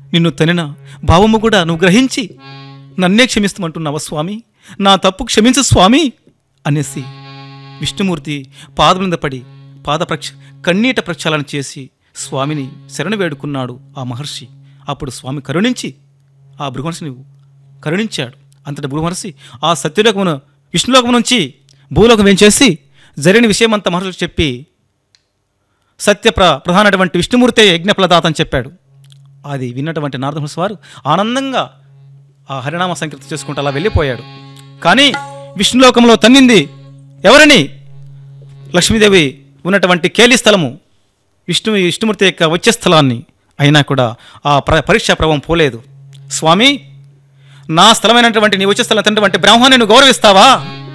నిన్ను తనిన భావము కూడా నువ్వు గ్రహించి నన్నే క్షమిస్తామంటున్నావా స్వామి నా తప్పు క్షమించు స్వామి అనేసి విష్ణుమూర్తి పాదముల మీద పడి పాద ప్రక్ష కన్నీట ప్రక్షాళన చేసి స్వామిని శరణు వేడుకున్నాడు ఆ మహర్షి అప్పుడు స్వామి కరుణించి ఆ భృగుమహర్షిని కరుణించాడు అంతటి భృగుమహర్షి ఆ సత్యలోకమును విష్ణులోకము నుంచి భూలోకం వేంచేసి జరిగిన విషయమంతా మహర్షులకు చెప్పి సత్య ప్ర ప్రధానటువంటి విష్ణుమూర్తే యజ్ఞఫలదాత అని చెప్పాడు అది విన్నటువంటి నారదమహర్షి వారు ఆనందంగా ఆ హరినామ సంకీర్తన చేసుకుంటూ అలా వెళ్ళిపోయాడు కానీ విష్ణులోకంలో తన్నింది ఎవరని లక్ష్మీదేవి ఉన్నటువంటి కేలి స్థలము విష్ణు విష్ణుమూర్తి యొక్క వచ్చే స్థలాన్ని అయినా కూడా ఆ ప్ర పరీక్షా ప్రభావం పోలేదు స్వామి నా స్థలమైనటువంటి నీ వచ్చే స్థలం తిన్నటువంటి బ్రహ్మాన్ని నువ్వు గౌరవిస్తావా